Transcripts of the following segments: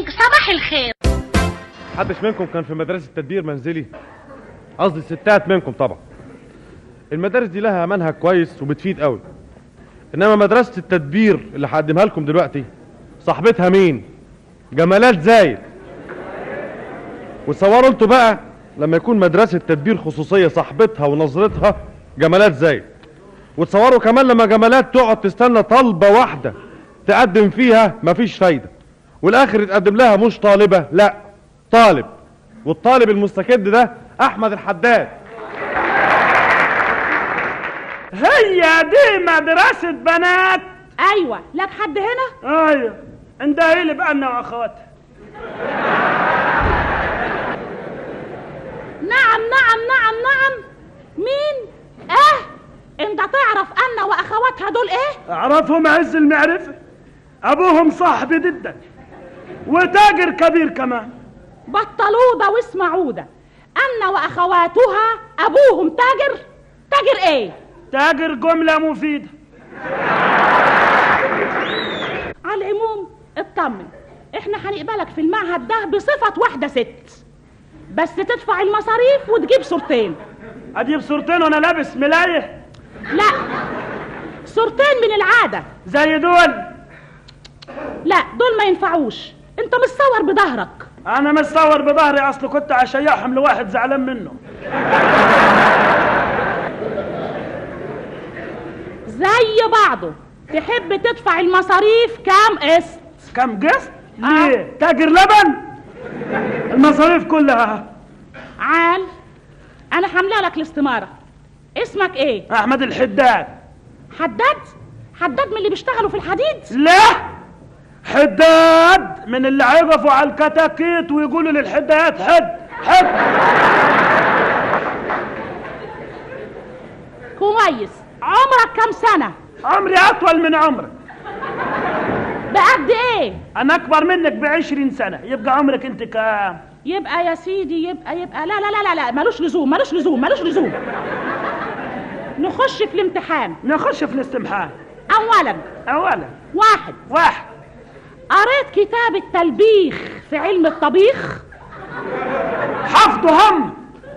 صباح الخير محدش منكم كان في مدرسة تدبير منزلي قصدي الستات منكم طبعا المدارس دي لها منهج كويس وبتفيد قوي انما مدرسة التدبير اللي هقدمها لكم دلوقتي صاحبتها مين جمالات زايد وتصوروا انتوا بقى لما يكون مدرسة تدبير خصوصية صاحبتها ونظرتها جمالات زايد وتصوروا كمان لما جمالات تقعد تستنى طلبة واحدة تقدم فيها مفيش فايدة والاخر يتقدم لها مش طالبة لا طالب والطالب المستكد ده احمد الحداد هي دي مدرسة بنات ايوه لك حد هنا ايوه اندهي لي بأنا واخواتها نعم نعم نعم نعم مين اه انت تعرف ان واخواتها دول ايه اعرفهم عز المعرفة ابوهم صاحبي جدا وتاجر كبير كمان بطلوده واسمعوده ان واخواتها ابوهم تاجر تاجر ايه تاجر جملة مفيدة على العموم اطمن احنا هنقبلك في المعهد ده بصفة واحدة ست بس تدفع المصاريف وتجيب صورتين اجيب صورتين وانا لابس ملاية لا صورتين من العادة زي دول لا دول ما ينفعوش انت متصور بظهرك انا متصور بظهري اصل كنت اشيعهم لواحد زعلان منه زي بعضه تحب تدفع المصاريف كام قسط كم قسط ليه تاجر لبن المصاريف كلها عال انا حامله لك الاستماره اسمك ايه احمد الحداد حداد حداد من اللي بيشتغلوا في الحديد لا حداد من اللي هيقفوا على الكتاكيت ويقولوا للحداد حد حد كويس عمرك كام سنه عمري اطول من عمرك بقد ايه انا اكبر منك بعشرين سنة يبقى عمرك انت كام يبقى يا سيدي يبقى يبقى لا لا لا لا لا ملوش لزوم ملوش لزوم ملوش لزوم نخش في الامتحان نخش في الاستمحان اولا اولا واحد واحد قريت كتاب التلبيخ في علم الطبيخ حفظ هم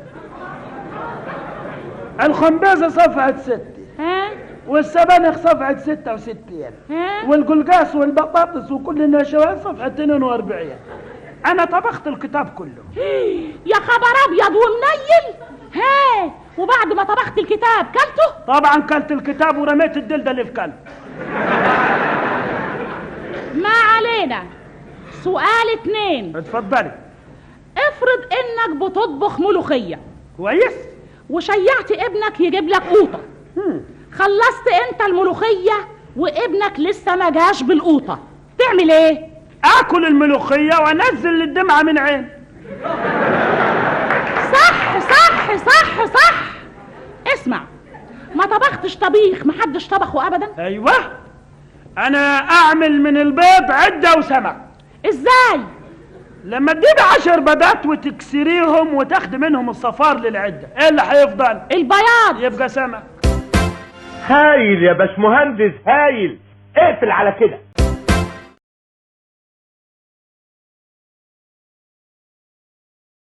الخنبزة صفحة ستة ها والسبانخ صفحة ستة وستين ها والقلقاس والبطاطس وكل النشويات صفحة 42 أنا طبخت الكتاب كله يا خبر ابيض ومنيل ها وبعد ما طبخت الكتاب كلته طبعا كلت الكتاب ورميت الدلدة للكلب ما علينا سؤال اتنين اتفضلي افرض انك بتطبخ ملوخية كويس وشيعت ابنك يجيب لك قوطة خلصت انت الملوخية وابنك لسه ما جاش بالقوطة تعمل ايه اكل الملوخية وانزل الدمعة من عين صح صح صح صح اسمع ما طبختش طبيخ محدش طبخه ابدا ايوه انا اعمل من البيض عدة وسمك ازاي لما تجيبي عشر بيضات وتكسريهم وتاخدي منهم الصفار للعدة ايه اللي هيفضل البياض يبقى سمك هايل يا باشمهندس هايل اقفل على كده